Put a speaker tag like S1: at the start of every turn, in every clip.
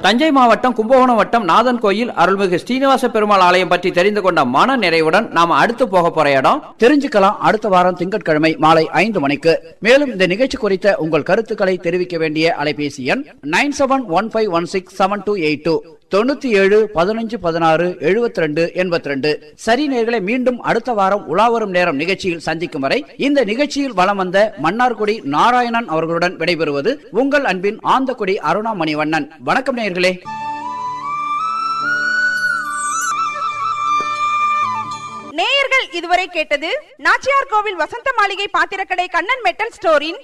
S1: தஞ்சை மாவட்டம் கும்பகோணம் வட்டம் நாதன் கோயில் அருள்மிகு ஸ்ரீனிவாச பெருமாள் ஆலயம் பற்றி தெரிந்து கொண்ட மன நிறைவுடன் நாம அடுத்து போக போற இடம் தெரிஞ்சுக்கலாம் அடுத்த வாரம் திங்கட்கிழமை மாலை ஐந்து மணிக்கு மேலும் இந்த நிகழ்ச்சி குறித்த உங்கள் கருத்துக்களை தெரிவிக்க வேண்டிய அலைபேசி எண் nine seven one five one six seven two eight two தொண்ணூத்தி ஏழு பதினஞ்சு பதினாறு எழுபத்தி ரெண்டு எண்பத்தி ரெண்டு சரி நேர்களை மீண்டும் அடுத்த வாரம் உலாவரும் நேரம் நிகழ்ச்சியில் சந்திக்கும் வரை இந்த நிகழ்ச்சியில் வலம் வந்த மன்னார்குடி நாராயணன் அவர்களுடன் விடைபெறுவது உங்கள் அன்பின் ஆந்தக்குடி அருணா மணிவண்ணன் வணக்கம் நேர்களே
S2: நேயர்கள் இதுவரை கேட்டது நாச்சியார் கோவில் வசந்த மாளிகை பாத்திரக்கடை கண்ணன் மெட்டல் ஸ்டோரின்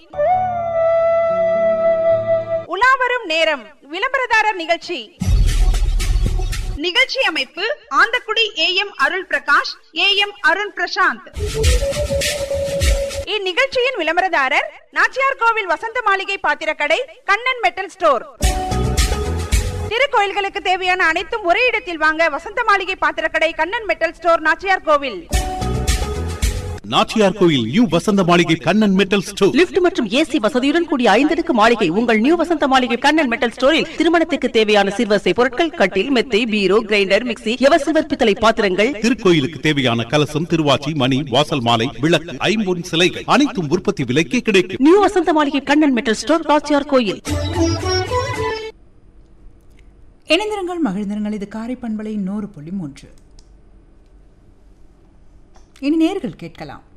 S2: உலாவரும் நேரம் விளம்பரதாரர் நிகழ்ச்சி நிகழ்ச்சி அமைப்பு Anthakudi A M Arul Prakash A M Arun Prasanth இந்நிகழ்ச்சியின் விளம்பரதாரர் நாச்சியார் கோவில் வசந்த மாளிகை பாத்திரக்கடை கண்ணன் மெட்டல் ஸ்டோர் திருக்கோயில்களுக்கு தேவையான அனைத்தும் ஒரே இடத்தில் வாங்க வசந்த மாளிகை பாத்திரக்கடை Kannan metal store Nachiyar Kovil
S3: Nachiyar Koil new Vasantha Maligai Kannan metal store
S4: lift மற்றும் ஏசி வசதியுடன் கூடிய ஐந்தடுக்கு மாளிகை உங்கள் நியூ வசந்த மாளிகை கண்ணன் மெட்டல் ஸ்டோரில் திருமணத்துக்கு தேவையான சிறுவசை பொருட்கள் கட்டில் மெத்தை பீரோ கிரைண்டர் மிக்ஸி எவசில்வர் பித்தளை பாத்திரங்கள்
S3: திருக்கோயிலுக்கு தேவையான கலசம் திருவாச்சி மணி வாசல் மாலை விளக்கு ஐம்பொன் சிலைகள் அனைத்தும் உற்பத்தி விலைக்கே கிடைக்கும்
S4: new Vasantha Maligai Kannan metal store காச்சியார் கோயில்
S5: இணைந்திருங்கள் மகிழ்ந்திருங்கள் இது காரை பண்பலை நூறு புள்ளி மூன்று இனி நேர்கள் கேட்கலாம்